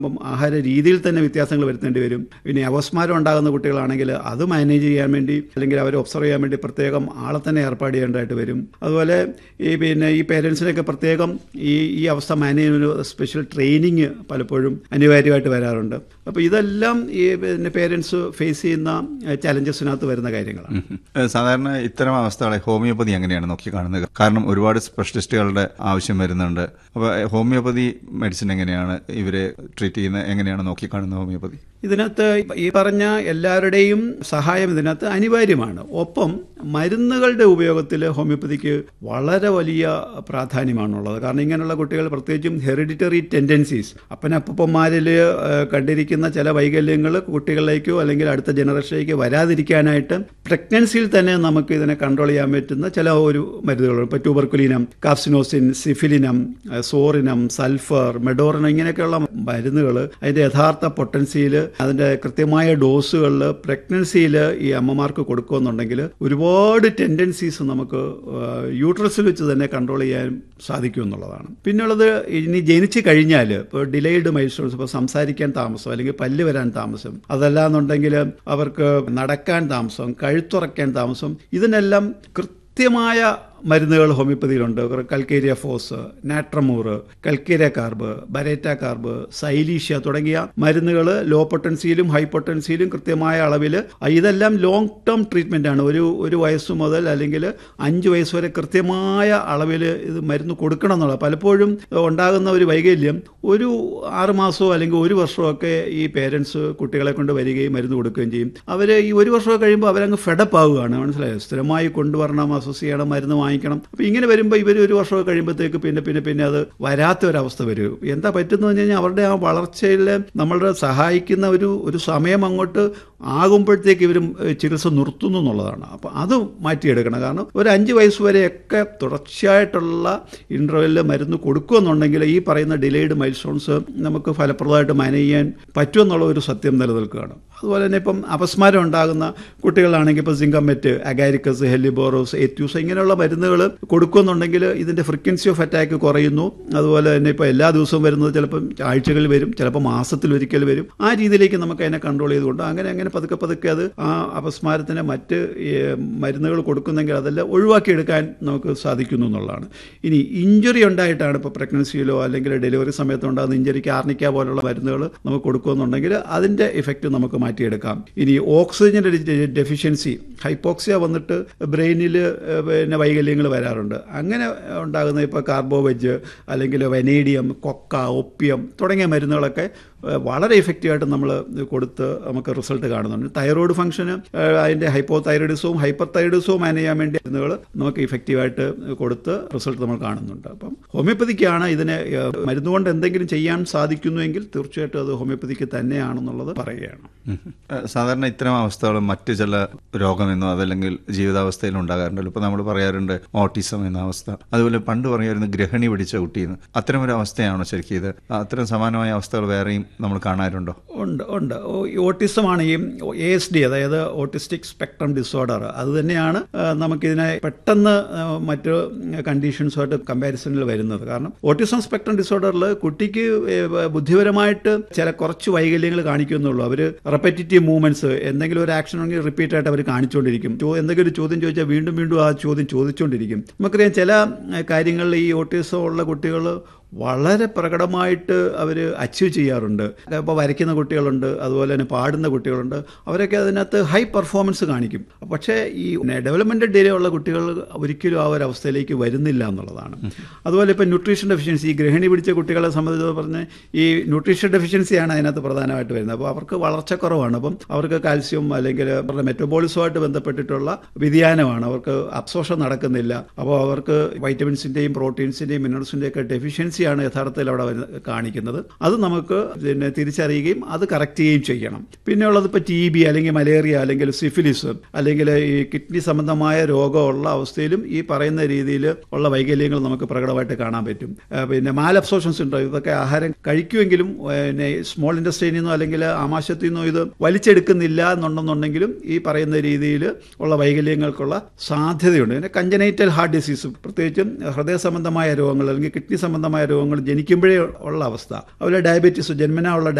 അപ്പം ആഹാര രീതിയിൽ തന്നെ വ്യത്യാസങ്ങൾ വരുത്തേണ്ടി വരും പിന്നെ അവസ്മാരം ഉണ്ടാകുന്ന കുട്ടികളാണെങ്കിൽ അത് മാനേജ് ചെയ്യാൻ വേണ്ടി അല്ലെങ്കിൽ അവരെ ഒബ്സർവ് ചെയ്യാൻ വേണ്ടി പ്രത്യേകം ആളെ തന്നെ ഏർപ്പാട് ചെയ്യേണ്ടതായിട്ട് വരും അതുപോലെ ഈ പിന്നെ ഈ പേരൻസിനൊക്കെ പ്രത്യേകം ഈ ഈ അവസ്ഥ മാനേജ് ചെയ്യുന്ന ഒരു സ്പെഷ്യൽ ട്രെയിനിങ് പലപ്പോഴും അനിവാര്യമായിട്ട് വരാറുണ്ട് അപ്പോൾ ഇതെല്ലാം ഈ പിന്നെ പേരൻസ് ഫേസ് ചെയ്യുന്ന ചലഞ്ചസിനകത്ത് വരുന്ന കാര്യങ്ങളാണ് ഏഹ് സാധാരണ ഇത്തരം അവസ്ഥകളെ ഹോമിയോപ്പതി എങ്ങനെയാണ് നോക്കി കാണുന്നത് കാരണം ഒരുപാട് സ്പെഷ്യലിസ്റ്റുകളുടെ ആവശ്യം വരുന്നുണ്ട് അപ്പോൾ ഹോമിയോപ്പതി മെഡിസിൻ എങ്ങനെയാണ് ഇവരെ ട്രീറ്റ് ചെയ്യുന്നത് എങ്ങനെയാണ് നോക്കി കാണുന്നത് ഹോമിയോപ്പതി ഇതിനകത്ത് ഈ പറഞ്ഞ എല്ലാവരുടെയും സഹായം ഇതിനകത്ത് അനിവാര്യമാണ് ഒപ്പം മരുന്നുകളുടെ ഉപയോഗത്തിൽ ഹോമിയോപ്പതിക്ക് വളരെ വലിയ പ്രാധാന്യമാണുള്ളത് കാരണം ഇങ്ങനെയുള്ള കുട്ടികൾ പ്രത്യേകിച്ചും ഹെറിഡിറ്ററി ടെൻഡൻസീസ് അപ്പനപ്പന്മാരിൽ കണ്ടിരിക്കുന്ന ചില വൈകല്യങ്ങൾ കുട്ടികളിലേക്കോ അല്ലെങ്കിൽ അടുത്ത ജനറേഷനിലേക്ക് വരാതിരിക്കാനായിട്ട് പ്രഗ്നൻസിയിൽ തന്നെ നമുക്ക് ഇതിനെ കൺട്രോൾ ചെയ്യാൻ പറ്റുന്ന ചില ഒരു മരുന്നുകളുണ്ട് ഇപ്പോൾ ട്യൂബർക്കുലിനം കാപ്സിനോസിൻ സിഫിലിനം സോറിനം സൾഫർ മെഡോറിനം ഇങ്ങനെയൊക്കെയുള്ള മരുന്നുകൾ അതിൻ്റെ യഥാർത്ഥ പൊട്ടൻസിയിൽ അതിൻ്റെ കൃത്യമായ ഡോസുകളിൽ പ്രഗ്നൻസിയിൽ ഈ അമ്മമാർക്ക് കൊടുക്കുമെന്നുണ്ടെങ്കിൽ ഒരുപാട് ടെൻഡൻസീസ് നമുക്ക് യൂട്രസിൽ വെച്ച് തന്നെ കൺട്രോൾ ചെയ്യാൻ സാധിക്കും എന്നുള്ളതാണ് പിന്നുള്ളത് ഇനി ജനിച്ചു കഴിഞ്ഞാൽ ഇപ്പോൾ ഡിലേഡ് മൈൽസ്റ്റോൺസ് ഇപ്പോൾ സംസാരിക്കാൻ താമസം അല്ലെങ്കിൽ പല്ല് വരാൻ താമസം അതല്ലാന്നുണ്ടെങ്കിൽ അവർക്ക് നടക്കാൻ താമസം കഴുത്തുറക്കാൻ താമസം ഇതിനെല്ലാം കൃത്യമായ മരുന്നുകൾ ഹോമിയോപ്പതിയിലുണ്ട് calcarea phos natrum mur calcarea carb baryta carb silicea തുടങ്ങിയ മരുന്നുകൾ ലോ പൊട്ടൻസിയിലും ഹൈ പൊട്ടൻസിയിലും കൃത്യമായ അളവിൽ ഇതെല്ലാം ലോങ് ടേം ട്രീറ്റ്മെൻ്റ് ആണ് ഒരു ഒരു വയസ്സ് മുതൽ അല്ലെങ്കിൽ അഞ്ച് വയസ്സ് വരെ കൃത്യമായ അളവിൽ ഇത് മരുന്ന് കൊടുക്കണം എന്നുള്ളത് പലപ്പോഴും ഉണ്ടാകുന്ന ഒരു വൈകല്യം ഒരു ആറ് മാസമോ അല്ലെങ്കിൽ ഒരു വർഷമോ ഒക്കെ ഈ പേരൻസ് കുട്ടികളെ കൊണ്ട് വരികയും മരുന്ന് കൊടുക്കുകയും ചെയ്യും അവർ ഈ ഒരു വർഷമൊക്കെ കഴിയുമ്പോൾ അവരങ്ങ് ഫെഡപ്പ് ആവുകയാണ് മനസ്സിലായോ സ്ഥിരമായി കൊണ്ടുവരണം അസോസ് ചെയ്യണം മരുന്ന് വാങ്ങിക്കണം അപ്പോൾ ഇങ്ങനെ വരുമ്പോൾ ഇവർ ഒരു വർഷമൊക്കെ കഴിയുമ്പോഴത്തേക്ക് പിന്നെ പിന്നെ പിന്നെ അത് വരാത്ത ഒരവസ്ഥ വരും എന്താ പറ്റുന്നത് പറഞ്ഞു കഴിഞ്ഞാൽ അവരുടെ ആ വളർച്ചയിൽ നമ്മളുടെ സഹായിക്കുന്ന ഒരു ഒരു സമയം അങ്ങോട്ട് ആകുമ്പോഴത്തേക്ക് ഇവരും ചികിത്സ നിർത്തുന്നു എന്നുള്ളതാണ് അപ്പോൾ അത് മാറ്റിയെടുക്കണം കാരണം ഒരു അഞ്ച് വയസ്സ് വരെയൊക്കെ തുടർച്ചയായിട്ടുള്ള ഇൻ്റർവെല്ലിൽ മരുന്ന് കൊടുക്കുമെന്നുണ്ടെങ്കിൽ ഈ പറയുന്ന ഡിലേഡ് മൈൽസ്റ്റോൺസ് നമുക്ക് ഫലപ്രദമായിട്ട് മാനേജ് ചെയ്യാൻ പറ്റുമെന്നുള്ള ഒരു സത്യം നിലനിൽക്കുകയാണ് അതുപോലെ തന്നെ ഇപ്പം അപസ്മാരം ഉണ്ടാകുന്ന കുട്ടികളാണെങ്കിൽ ഇപ്പോൾ സിങ്കമെറ്റ് അഗാരിക്കസ് ഹെലിബോറോസ് എറ്റ്യൂസ് ഇങ്ങനെയുള്ള മരുന്നുകൾ കൊടുക്കുമെന്നുണ്ടെങ്കിൽ ഇതിൻ്റെ ഫ്രീക്വൻസി ഓഫ് അറ്റാക്ക് കുറയുന്നു അതുപോലെ തന്നെ ഇപ്പോൾ എല്ലാ ദിവസവും വരുന്നത് ചിലപ്പം ആഴ്ചകളിൽ വരും ചിലപ്പോൾ മാസത്തിൽ ഒരിക്കൽ വരും ആ രീതിയിലേക്ക് നമുക്ക് അതിനെ കൺട്രോൾ ചെയ്തുകൊണ്ട് അങ്ങനെ അങ്ങനെ പതുക്കെ പതുക്കെ അത് ആ അപസ്മാരത്തിന് മറ്റ് മരുന്നുകൾ കൊടുക്കുന്നെങ്കിൽ അതെല്ലാം ഒഴിവാക്കിയെടുക്കാൻ നമുക്ക് സാധിക്കുന്നു എന്നുള്ളതാണ് ഇനി ഇഞ്ചുറി ഉണ്ടായിട്ടാണ് ഇപ്പോൾ പ്രഗ്നൻസിയിലോ അല്ലെങ്കിൽ ഡെലിവറി സമയത്തോ ഉണ്ടാകുന്ന ഇഞ്ചുറിക്ക് ആർണിക്ക പോലുള്ള മരുന്നുകൾ നമുക്ക് കൊടുക്കുമെന്നുണ്ടെങ്കിൽ അതിൻ്റെ ഇഫക്റ്റ് നമുക്ക് മാറ്റിയെടുക്കാം ഇനി ഓക്സിജൻ്റെ ഡെഫിഷ്യൻസി ഹൈപ്പോക്സിയ വന്നിട്ട് ബ്രെയിനിൽ പിന്നെ വൈകല്യങ്ങൾ വരാറുണ്ട് അങ്ങനെ ഉണ്ടാകുന്ന ഇപ്പോൾ കാർബോവെജ് അല്ലെങ്കിൽ വെനേഡിയം കൊക്ക ഒപ്പിയം തുടങ്ങിയ മരുന്നുകളൊക്കെ വളരെ എഫക്റ്റീവായിട്ട് നമ്മൾ കൊടുത്ത് നമുക്ക് റിസൾട്ട് കാണുന്നുണ്ട് തൈറോയ്ഡ് ഫംഗ്ഷന് അതിൻ്റെ ഹൈപ്പോ തൈറോയിഡിസവും ഹൈപ്പർ തൈറോയിഡിസവും മാനേജ് ചെയ്യാൻ വേണ്ടി മരുന്നുകൾ നമുക്ക് ഇഫക്റ്റീവായിട്ട് കൊടുത്ത് റിസൾട്ട് നമ്മൾ കാണുന്നുണ്ട് അപ്പം ഹോമിയോപ്പതിക്കാണ് ഇതിനെ മരുന്ന് കൊണ്ട് എന്തെങ്കിലും ചെയ്യാൻ സാധിക്കുന്നുവെങ്കിൽ തീർച്ചയായിട്ടും അത് ഹോമിയോപ്പതിക്ക് തന്നെയാണെന്നുള്ളത് പറയുകയാണ് സാധാരണ ഇത്തരം അവസ്ഥകൾ മറ്റ് ചില രോഗമെന്നോ അതല്ലെങ്കിൽ ജീവിതാവസ്ഥയിൽ ഉണ്ടാകാറുണ്ടല്ലോ ഇപ്പോൾ നമ്മൾ പറയാറുണ്ട് ഓട്ടിസം എന്ന അവസ്ഥ അതുപോലെ പണ്ട് പറയായിരുന്നു ഗ്രഹണി പിടിച്ച കുട്ടിയെന്ന് അത്തരം ഒരു അവസ്ഥയാണോ ശരിക്കും ഇത് അത്തരം സമാനമായ അവസ്ഥകൾ വേറെയും നമ്മൾ കാണാറുണ്ടോ ഉണ്ട് ഉണ്ട് ഓട്ടിസമാണ് ഈ എ എസ് ഡി അതായത് ഓട്ടിസ്റ്റിക് സ്പെക്ട്രം ഡിസോർഡർ അത് തന്നെയാണ് നമുക്കിതിനെ പെട്ടെന്ന് മറ്റ് കണ്ടീഷൻസുമായിട്ട് കമ്പാരിസണിൽ വരുന്നത് കാരണം ഓട്ടിസം സ്പെക്ട്രം ഡിസോർഡറിൽ കുട്ടിക്ക് ബുദ്ധിപരമായിട്ട് ചില കുറച്ച് വൈകല്യങ്ങൾ കാണിക്കുന്നുള്ളൂ അവർ റെപ്പറ്റേറ്റീവ് മൂവ്മെന്റ്സ് എന്തെങ്കിലും ഒരു ആക്ഷൻ ഉണ്ടെങ്കിൽ റിപ്പീറ്റ് ആയിട്ട് അവർ കാണിച്ചുകൊണ്ടിരിക്കും എന്തെങ്കിലും ഒരു ചോദ്യം ചോദിച്ചാൽ വീണ്ടും വീണ്ടും ആ ചോദ്യം ചോദിച്ചുകൊണ്ടിരിക്കും നമുക്കറിയാം ചില കാര്യങ്ങളിൽ ഈ ഓട്ടിസം ഉള്ള കുട്ടികൾ വളരെ പ്രകടമായിട്ട് അവർ അച്ചീവ് ചെയ്യാറുണ്ട് ഇപ്പോൾ വരയ്ക്കുന്ന കുട്ടികളുണ്ട് അതുപോലെ തന്നെ പാടുന്ന കുട്ടികളുണ്ട് അവരൊക്കെ അതിനകത്ത് ഹൈ പെർഫോമൻസ് കാണിക്കും പക്ഷേ ഈ ഡെവലപ്മെൻ്റ് ഡിലേ ഉള്ള കുട്ടികൾ ഒരിക്കലും ആ ഒരു അവസ്ഥയിലേക്ക് വരുന്നില്ല എന്നുള്ളതാണ് അതുപോലെ ഇപ്പോൾ ന്യൂട്രീഷൻ ഡെഫിഷ്യൻസി ഈ ഗ്രഹിണി പിടിച്ച കുട്ടികളെ സംബന്ധിച്ച് പറഞ്ഞ് ഈ ന്യൂട്രീഷൻ ഡെഫിഷ്യൻസിയാണ് അതിനകത്ത് പ്രധാനമായിട്ട് വരുന്നത് അപ്പോൾ അവർക്ക് വളർച്ചക്കുറവാണ് അപ്പം അവർക്ക് കാൽസ്യം അല്ലെങ്കിൽ അവരുടെ മെറ്റബോളിസമായിട്ട് ബന്ധപ്പെട്ടിട്ടുള്ള വ്യതിയാനമാണ് അവർക്ക് അബ്സോർഷൻ നടക്കുന്നില്ല അപ്പോൾ അവർക്ക് വൈറ്റമിൻസിൻ്റെയും പ്രോട്ടീൻസിൻ്റെയും മിനറൽസിൻ്റെയും ഒക്കെ ഡെഫിഷ്യൻസി ആണ് യഥാർത്ഥത്തിൽ അവിടെ കാണിക്കുന്നത് അത് നമുക്ക് പിന്നെ തിരിച്ചറിയുകയും അത് കറക്റ്റ് ചെയ്യുകയും ചെയ്യണം പിന്നെ ഉള്ളത് ഇപ്പോൾ ടി ബി അല്ലെങ്കിൽ മലേറിയ അല്ലെങ്കിൽ സിഫിലിസ് അല്ലെങ്കിൽ ഈ കിഡ്നി സംബന്ധമായ രോഗമുള്ള അവസ്ഥയിലും ഈ പറയുന്ന രീതിയിൽ ഉള്ള വൈകല്യങ്ങൾ നമുക്ക് പ്രകടമായിട്ട് കാണാൻ പറ്റും പിന്നെ മാലബ്സോഷൻ സിൻഡ്രോം ഇതൊക്കെ ആഹാരം കഴിക്കുമെങ്കിലും പിന്നെ സ്മോൾ ഇൻഡസ്ട്രിയിൽ നിന്നോ അല്ലെങ്കിൽ ആമാശത്തിൽ നിന്നോ ഇത് വലിച്ചെടുക്കുന്നില്ല എന്നുണ്ടെന്നുണ്ടെങ്കിലും ഈ പറയുന്ന രീതിയിൽ ഉള്ള വൈകല്യങ്ങൾക്കുള്ള സാധ്യതയുണ്ട് പിന്നെ കഞ്ചനൈറ്റൽ ഹാർട്ട് ഡിസീസും പ്രത്യേകിച്ചും ഹൃദയ സംബന്ധമായ രോഗങ്ങൾ അല്ലെങ്കിൽ കിഡ്നി സംബന്ധമായ രോഗങ്ങൾ ജനിക്കുമ്പോഴേ ഉള്ള അവസ്ഥ അതുപോലെ ഡയബറ്റീസ് ജന്മനാ ഉള്ള